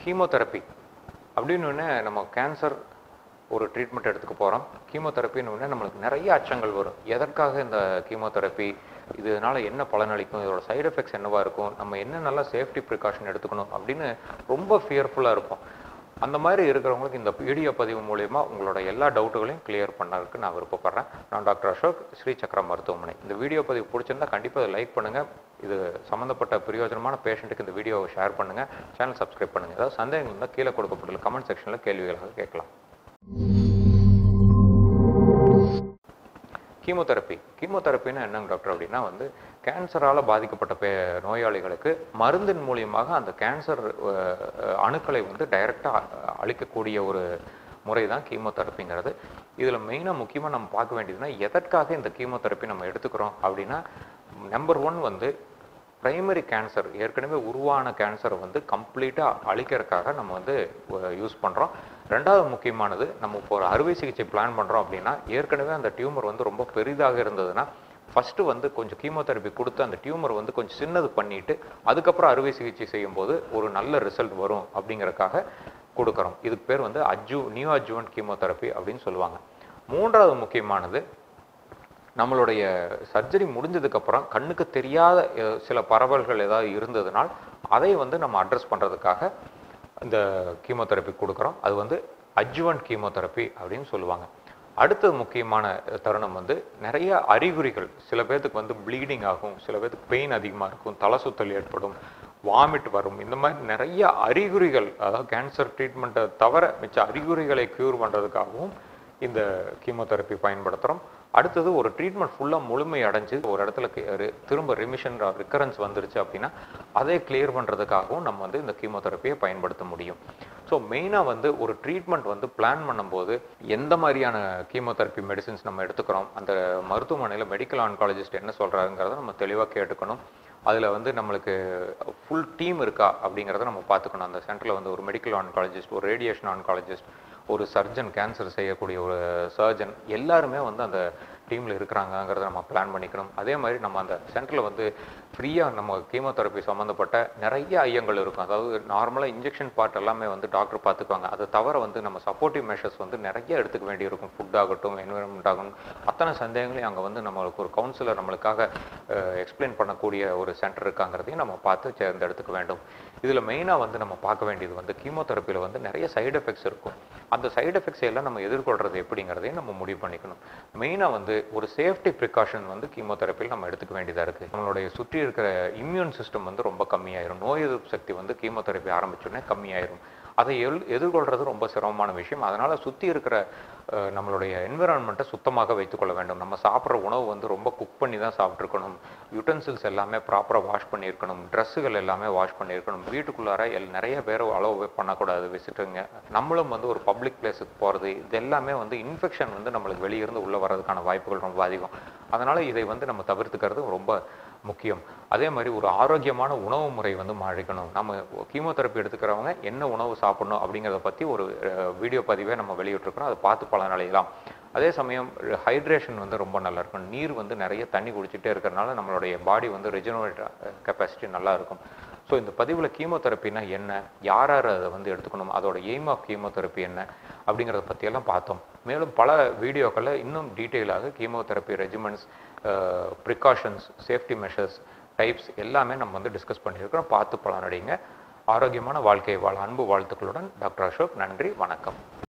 chemotherapy அப்படின்னு உடனே நம்ம கேன்சர் ஒரு ட்ரீட்மெண்ட் எடுத்துக்க போகிறோம் கீமோதெரப்பின்னு உடனே நம்மளுக்கு நிறைய அச்சங்கள் வரும் எதற்காக இந்த கீமோதெரப்பி இதனால என்ன பலனளிக்கும் இதோட சைடு எஃபெக்ட்ஸ் என்னவா இருக்கும் நம்ம என்னென்னலாம் சேஃப்டி ப்ரிகாஷன் எடுத்துக்கணும் அப்படின்னு ரொம்ப ஃபியர்ஃபுல்லாக இருக்கும் அந்த மாதிரி இருக்கிறவங்களுக்கு இந்த வீடியோ பதிவு மூலயமா உங்களோட எல்லா டவுட்டுகளையும் கிளியர் பண்ணறதுக்கு நான் விருப்பப்படுறேன் நான் டாக்டர் அசோக் ஸ்ரீ சக்கர மருத்துவமனை இந்த வீடியோ பதிவு பிடிச்சிருந்தா கண்டிப்பாக லைக் பண்ணுங்கள் இது சம்மந்தப்பட்ட பிரயோஜனமான பேஷண்ட்டுக்கு இந்த வீடியோவை ஷேர் பண்ணுங்கள் சேனல் சப்ஸ்கிரைப் பண்ணுங்கள் ஏதாவது சந்தேகங்கள் இருந்தால் கீழே கொடுக்கப்பட்டுள்ள கமெண்ட் செக்ஷனில் கேள்விகளாக கேட்கலாம் கீமோதெரப்பி கீமோதெரப்பின்னா என்னங்க டாக்டர் அப்படின்னா வந்து கேன்சரால் பாதிக்கப்பட்ட பே நோயாளிகளுக்கு மருந்தின் மூலியமாக அந்த கேன்சர் அஹ், அணுக்களை வந்து டைரெக்டாக அழிக்கக்கூடிய ஒரு முறை தான் கீமோதெரப்பிங்கிறது இதில் மெயினாக முக்கியமாக நம்ம பார்க்க வேண்டியதுன்னா எதற்காக இந்த கீமோதெரப்பி நம்ம எடுத்துக்கிறோம் அப்படின்னா நம்பர் ஒன் வந்து பிரைமரி கேன்சர் ஏற்கனவே உருவான கேன்சரை வந்து கம்ப்ளீட்டாக அழிக்கிறதுக்காக நம்ம வந்து யூஸ் பண்ணுறோம் ரெண்டாவது முக்கியமானது நம்ம இப்போ ஒரு அறுவை சிகிச்சை பிளான் பண்ணுறோம் அப்படின்னா ஏற்கனவே அந்த டியூமர் வந்து ரொம்ப பெரிதாக இருந்ததுன்னா ஃபஸ்ட்டு வந்து கொஞ்சம் கீமோதெரப்பி கொடுத்து அந்த டியூமர் வந்து கொஞ்சம் சின்னது பண்ணிட்டு அதுக்கப்புறம் அறுவை சிகிச்சை செய்யும்போது ஒரு நல்ல ரிசல்ட் வரும் அப்படிங்கறதுக்காக கொடுக்குறோம் இதுக்கு பேர் வந்து அஜு நியூ அஜுவன்ட் கீமோதெரப்பி அப்படின்னு சொல்லுவாங்க மூன்றாவது முக்கியமானது நம்மளுடைய சர்ஜரி முடிஞ்சதுக்கப்புறம் கண்ணுக்கு தெரியாத அஹ், சில பரவல்கள் ஏதாவது இருந்ததுனால் அதை வந்து நம்ம அட்ரஸ் பண்ணுறதுக்காக இந்த கீமோதெரப்பி கொடுக்குறோம் அது வந்து அட்ஜுவன்ட் கீமோதெரப்பி அப்படின்னு சொல்லுவாங்க அடுத்தது முக்கியமான அஹ், தருணம் வந்து நிறைய அறிகுறிகள் சில பேர்த்துக்கு வந்து ப்ளீடிங் ஆகும் சில பேர்த்துக்கு பெயின் அதிகமாக இருக்கும் தலை சுத்தல் ஏற்படும் வாமிட் வரும் இந்த மாதிரி நிறைய அறிகுறிகள் அதாவது கேன்சர் ட்ரீட்மெண்ட்டை தவிர மிச்ச அறிகுறிகளை க்யூர் பண்ணுறதுக்காகவும் இந்த கீமோதெரப்பி பயன்படுத்துகிறோம் அடுத்தது ஒரு ட்ரீட்மெண்ட் ஃபுல்லாக முழுமை அடைஞ்சு ஒரு இடத்துல கி- ரி- திரும்ப ரிமிஷன் ரிக்கரன்ஸ் வந்துருச்சு அப்படின்னா அதை கிளியர் பண்ணுறதுக்காகவும் நம்ம வந்து இந்த கீமோதெரப்பியை பயன்படுத்த முடியும் ஸோ மெயினாக வந்து ஒரு ட்ரீட்மெண்ட் வந்து பிளான் பண்ணும்போது எந்த மாதிரியான கீமோதெரப்பி மெடிசின்ஸ் நம்ம எடுத்துக்கிறோம் அந்த மருத்துவமனையில் மெடிக்கல் ஆன்காலஜிஸ்ட் என்ன சொல்கிறாருங்கிறத நம்ம தெளிவாக கேட்டுக்கணும் அதில் வந்து நம்மளுக்கு ஃபுல் டீம் இருக்கா அப்படிங்கிறத நம்ம பார்த்துக்கணும் அந்த சென்டரில் வந்து ஒரு மெடிக்கல் ஆன்காலஜிஸ்ட் ஒரு ரேடியேஷன் ஆன்காலஜிஸ்ட் ஒரு சர்ஜன் கேன்சர் செய்யக்கூடிய ஒரு சர்ஜன் எல்லாருமே வந்து அந்த டீமில் இருக்கிறாங்கங்கிறத நம்ம பிளான் பண்ணிக்கணும் அதே மாதிரி நம்ம அந்த சென்டரில் வந்து ஃப்ரீயாக நம்ம கீமோதெரப்பி சம்மந்தப்பட்ட நிறைய ஐயங்கள் இருக்கும் அதாவது நார்மலாக இன்ஜெக்ஷன் பார்ட் எல்லாமே வந்து டாக்டர் பார்த்துக்குவாங்க அதை தவிர வந்து நம்ம சப்போர்ட்டிவ் மெஷர்ஸ் வந்து நிறைய எடுத்துக்க வேண்டியிருக்கும் ஃபுட் ஆகட்டும் என்விரான்மெண்ட் ஆகட்டும் அத்தனை சந்தேகங்களையும் அங்கே வந்து நம்மளுக்கு ஒரு கவுன்சிலர் நம்மளுக்காக எக்ஸ்பிளைன் பண்ணக்கூடிய ஒரு சென்டர் இருக்காங்கிறதையும் நம்ம பார்த்து தேர்ந்தெடுத்துக்க வேண்டும் இதில் மெயினாக வந்து நம்ம பார்க்க வேண்டியது வந்து கீமோதெரப்பியில் வந்து நிறைய சைடு எஃபெக்ட்ஸ் இருக்கும் அந்த சைடு எஃபெக்ட்ஸ் எல்லாம் நம்ம எதிர்கொள்றது எப்படிங்கிறதையும் நம்ம முடிவு பண்ணிக்கணும் மெயினாக வந்து ஒரு சேஃப்டி ப்ரிகாஷன் வந்து கீமோதெரப்பியில் நம்ம எடுத்துக்க வேண்டியதாக இருக்குது நம்மளுடைய சுற்றி இருக்கிற இம்யூன் சிஸ்டம் வந்து ரொம்ப கம்மியாயிரும் நோய் எதிர்ப்பு சக்தி வந்து கீமோதெரப்பி ஆரம்பிச்சோடனே கம்மியாயிரும் அதை எல் எதிர்கொள்றது ரொம்ப சிரமமான விஷயம் அதனால் சுற்றி இருக்கிற அஹ், நம்மளுடைய என்விரான்மெண்ட்டை சுத்தமாக வைத்துக்கொள்ள வேண்டும் நம்ம சாப்பிட்ற உணவு வந்து ரொம்ப குக் பண்ணி தான் சாப்பிட்ருக்கணும் யூட்டன்சில்ஸ் எல்லாமே ப்ராப்பராக வாஷ் பண்ணியிருக்கணும் ட்ரெஸ்ஸுகள் எல்லாமே வாஷ் பண்ணியிருக்கணும் வீட்டுக்குள்ளார எல் நிறைய பேர் அலோவ் பண்ணக்கூடாது விசிட்டுங்க நம்மளும் வந்து ஒரு பப்ளிக் பிளேஸுக்கு போகிறது இது எல்லாமே வந்து இன்ஃபெக்ஷன் வந்து நம்மளுக்கு வெளியிருந்து உள்ளே வர்றதுக்கான வாய்ப்புகள் ரொம்ப அதிகம் அதனால் இதை வந்து நம்ம தவிர்த்துக்கிறது ரொம்ப முக்கியம் அதே மாதிரி ஒரு ஆரோக்கியமான உணவு முறை வந்து மாறிக்கணும் நம்ம கீமோதெரப்பி எடுத்துக்கிறவங்க என்ன உணவு சாப்பிடணும் அப்படிங்கிறத பற்றி ஒரு வீடியோ பதிவே நம்ம வெளியிட்டிருக்கிறோம் அதை பார்த்து பலனடையலாம் அதே சமயம் ஹைட்ரேஷன் வந்து ரொம்ப நல்லா இருக்கும் நீர் வந்து நிறைய தண்ணி குடிச்சிட்டே இருக்கிறனால நம்மளுடைய பாடி வந்து ரெஜினரேட் கெப்பாசிட்டி நல்லா இருக்கும் ஸோ இந்த பதிவில் கீமோதெரப்பினா என்ன யார் யார் அதை வந்து எடுத்துக்கணும் அதோட எய்ம் ஆஃப் கீமோதெரப்பி என்ன அப்படிங்கிறத பற்றியெல்லாம் பார்த்தோம் மேலும் பல வீடியோக்களில் இன்னும் டீட்டெயிலாக chemotherapy regiments precautions safety measures types எல்லாமே நம்ம வந்து டிஸ்கஸ் பண்ணியிருக்கிறோம் பார்த்து பலனடைங்க ஆரோக்கியமான வாழ்க்கை வாழ அன்பு வாழ்த்துக்களுடன் டாக்டர் அசோக் நன்றி வணக்கம்